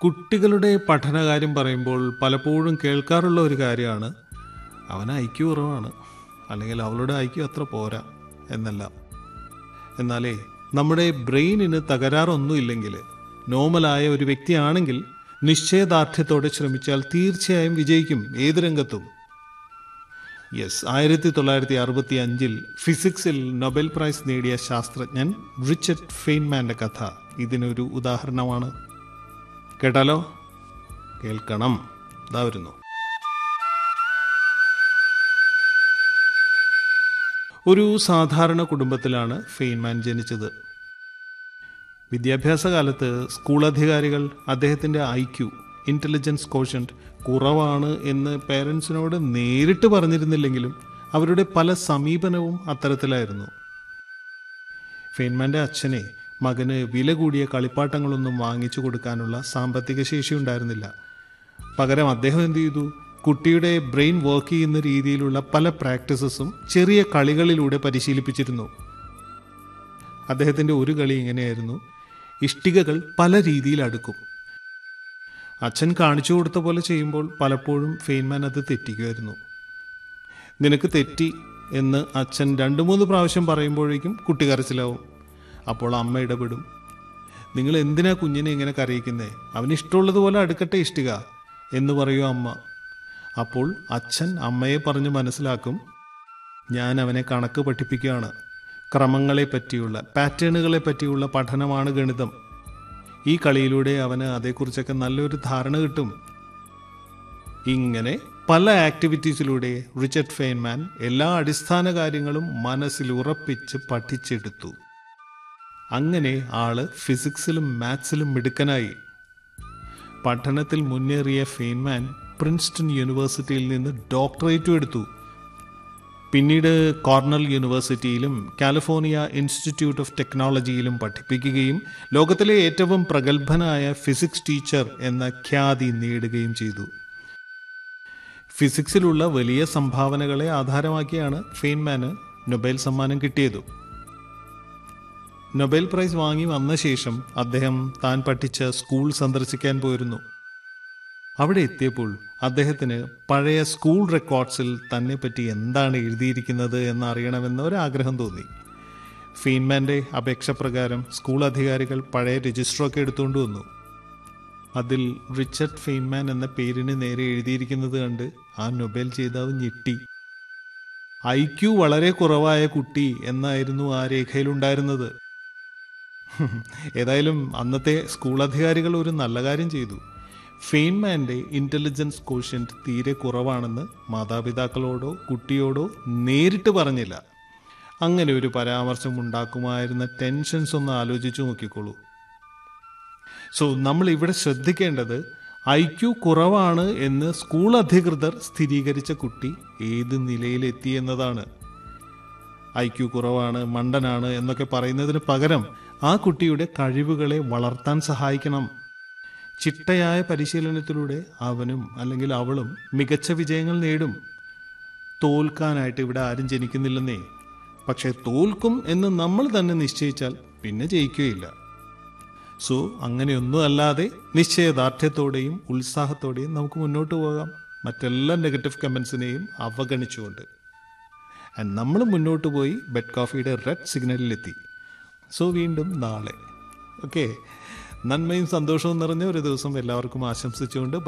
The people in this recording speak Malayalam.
കുട്ടികളുടെ പഠനകാര്യം പറയുമ്പോൾ പലപ്പോഴും കേൾക്കാറുള്ള ഒരു കാര്യമാണ് അവന് ഐക്യു കുറവാണ് അല്ലെങ്കിൽ അവളുടെ ഐക്യു അത്ര പോരാ എന്നെല്ലാം എന്നാലേ നമ്മുടെ ബ്രെയിനിന് തകരാറൊന്നുമില്ലെങ്കിൽ നോർമലായ ഒരു വ്യക്തിയാണെങ്കിൽ നിശ്ചയദാർഢ്യത്തോടെ ശ്രമിച്ചാൽ തീർച്ചയായും വിജയിക്കും ഏത് രംഗത്തും യെസ് ആയിരത്തി തൊള്ളായിരത്തി അറുപത്തി അഞ്ചിൽ ഫിസിക്സിൽ നൊബേൽ പ്രൈസ് നേടിയ ശാസ്ത്രജ്ഞൻ റിച്ചർഡ് ഫെയിൻമാന്റെ കഥ ഇതിനൊരു ഉദാഹരണമാണ് കേട്ടാലോ കേൾക്കണം ഇതാ വരുന്നു ഒരു സാധാരണ കുടുംബത്തിലാണ് ഫെയിൻമാൻ ജനിച്ചത് വിദ്യാഭ്യാസ കാലത്ത് സ്കൂൾ അധികാരികൾ അദ്ദേഹത്തിൻ്റെ ഐ ക്യു ഇൻ്റലിജൻസ് കോഷൻറ്റ് കുറവാണ് എന്ന് പേരൻസിനോട് നേരിട്ട് പറഞ്ഞിരുന്നില്ലെങ്കിലും അവരുടെ പല സമീപനവും അത്തരത്തിലായിരുന്നു ഫെയിൻമാൻ്റെ അച്ഛനെ മകന് വില കൂടിയ കളിപ്പാട്ടങ്ങളൊന്നും വാങ്ങിച്ചു കൊടുക്കാനുള്ള സാമ്പത്തിക ശേഷി ഉണ്ടായിരുന്നില്ല പകരം അദ്ദേഹം എന്ത് ചെയ്തു കുട്ടിയുടെ ബ്രെയിൻ വർക്ക് ചെയ്യുന്ന രീതിയിലുള്ള പല പ്രാക്ടീസസും ചെറിയ കളികളിലൂടെ പരിശീലിപ്പിച്ചിരുന്നു അദ്ദേഹത്തിൻ്റെ ഒരു കളി ഇങ്ങനെയായിരുന്നു ഇഷ്ടികകൾ പല രീതിയിൽ അടുക്കും അച്ഛൻ കാണിച്ചു കൊടുത്ത പോലെ ചെയ്യുമ്പോൾ പലപ്പോഴും ഫെയിൻമാൻ അത് തെറ്റിക്കുമായിരുന്നു നിനക്ക് തെറ്റി എന്ന് അച്ഛൻ രണ്ട് മൂന്ന് പ്രാവശ്യം പറയുമ്പോഴേക്കും കുട്ടി കരച്ചിലാവും അപ്പോൾ അമ്മ ഇടപെടും നിങ്ങൾ എന്തിനാ കുഞ്ഞിനെ ഇങ്ങനെ കരയിക്കുന്നേ അവന് ഇഷ്ടമുള്ളതുപോലെ അടുക്കട്ടെ ഇഷ്ടിക എന്ന് പറയൂ അമ്മ അപ്പോൾ അച്ഛൻ അമ്മയെ പറഞ്ഞ് മനസ്സിലാക്കും ഞാൻ അവനെ കണക്ക് പഠിപ്പിക്കുകയാണ് ക്രമങ്ങളെ പറ്റിയുള്ള പാറ്റേണുകളെ പറ്റിയുള്ള പഠനമാണ് ഗണിതം ഈ കളിയിലൂടെ അവന് അതേക്കുറിച്ചൊക്കെ നല്ലൊരു ധാരണ കിട്ടും ഇങ്ങനെ പല ആക്ടിവിറ്റീസിലൂടെ റിച്ചർഡ് ഫെയിൻമാൻ എല്ലാ അടിസ്ഥാന കാര്യങ്ങളും മനസ്സിൽ ഉറപ്പിച്ച് പഠിച്ചെടുത്തു അങ്ങനെ ആള് ഫിസിക്സിലും മാത്സിലും മിടുക്കനായി പഠനത്തിൽ മുന്നേറിയ ഫെയിൻമാൻ പ്രിൻസ്റ്റൺ യൂണിവേഴ്സിറ്റിയിൽ നിന്ന് ഡോക്ടറേറ്റും എടുത്തു പിന്നീട് കോർണൽ യൂണിവേഴ്സിറ്റിയിലും കാലിഫോർണിയ ഇൻസ്റ്റിറ്റ്യൂട്ട് ഓഫ് ടെക്നോളജിയിലും പഠിപ്പിക്കുകയും ലോകത്തിലെ ഏറ്റവും പ്രഗത്ഭനായ ഫിസിക്സ് ടീച്ചർ എന്ന ഖ്യാതി നേടുകയും ചെയ്തു ഫിസിക്സിലുള്ള വലിയ സംഭാവനകളെ ആധാരമാക്കിയാണ് ഫെയിൻമാന് നൊബേൽ സമ്മാനം കിട്ടിയത് നൊബേൽ പ്രൈസ് വാങ്ങി വന്ന ശേഷം അദ്ദേഹം താൻ പഠിച്ച സ്കൂൾ സന്ദർശിക്കാൻ പോയിരുന്നു അവിടെ എത്തിയപ്പോൾ അദ്ദേഹത്തിന് പഴയ സ്കൂൾ റെക്കോർഡ്സിൽ തന്നെ പറ്റി എന്താണ് എഴുതിയിരിക്കുന്നത് എന്ന് അറിയണമെന്ന ഒരാഗ്രഹം തോന്നി ഫീൻമാൻ്റെ അപേക്ഷ പ്രകാരം സ്കൂൾ അധികാരികൾ പഴയ രജിസ്റ്ററൊക്കെ എടുത്തുകൊണ്ട് വന്നു അതിൽ റിച്ചർഡ് ഫെയിൻമാൻ എന്ന പേരിന് നേരെ എഴുതിയിരിക്കുന്നത് കണ്ട് ആ നൊബേൽ ജേതാവ് ഞെട്ടി ഐ ക്യു വളരെ കുറവായ കുട്ടി എന്നായിരുന്നു ആ രേഖയിലുണ്ടായിരുന്നത് ഏതായാലും അന്നത്തെ സ്കൂൾ അധികാരികൾ ഒരു നല്ല കാര്യം ചെയ്തു ഫെയിൻമാൻ്റെ ഇൻ്റലിജൻസ് കോഷ്യൻ്റ് തീരെ കുറവാണെന്ന് മാതാപിതാക്കളോടോ കുട്ടിയോടോ നേരിട്ട് പറഞ്ഞില്ല അങ്ങനെ ഒരു പരാമർശം ഉണ്ടാക്കുമായിരുന്ന ടെൻഷൻസ് ഒന്ന് ആലോചിച്ചു നോക്കിക്കോളൂ സോ നമ്മൾ ഇവിടെ ശ്രദ്ധിക്കേണ്ടത് ഐ ക്യു കുറവാണ് എന്ന് സ്കൂൾ അധികൃതർ സ്ഥിരീകരിച്ച കുട്ടി ഏത് നിലയിലെത്തി എന്നതാണ് ഐ ക്യു കുറവാണ് മണ്ടനാണ് എന്നൊക്കെ പറയുന്നതിന് പകരം ആ കുട്ടിയുടെ കഴിവുകളെ വളർത്താൻ സഹായിക്കണം ചിട്ടയായ പരിശീലനത്തിലൂടെ അവനും അല്ലെങ്കിൽ അവളും മികച്ച വിജയങ്ങൾ നേടും തോൽക്കാനായിട്ട് ഇവിടെ ആരും ജനിക്കുന്നില്ലെന്നേ പക്ഷെ തോൽക്കും എന്ന് നമ്മൾ തന്നെ നിശ്ചയിച്ചാൽ പിന്നെ ജയിക്കുകയില്ല സോ അങ്ങനെയൊന്നും അല്ലാതെ നിശ്ചയദാർഢ്യത്തോടെയും ഉത്സാഹത്തോടെയും നമുക്ക് മുന്നോട്ട് പോകാം മറ്റെല്ലാ നെഗറ്റീവ് കമൻസിനെയും അവഗണിച്ചുകൊണ്ട് ആൻഡ് നമ്മൾ മുന്നോട്ട് പോയി ബെഡ് കോഫിയുടെ റെഡ് സിഗ്നലിലെത്തി സോ വീണ്ടും നാളെ ഓക്കെ നന്മയും സന്തോഷവും നിറഞ്ഞ ഒരു ദിവസം എല്ലാവർക്കും ആശംസിച്ചുകൊണ്ട്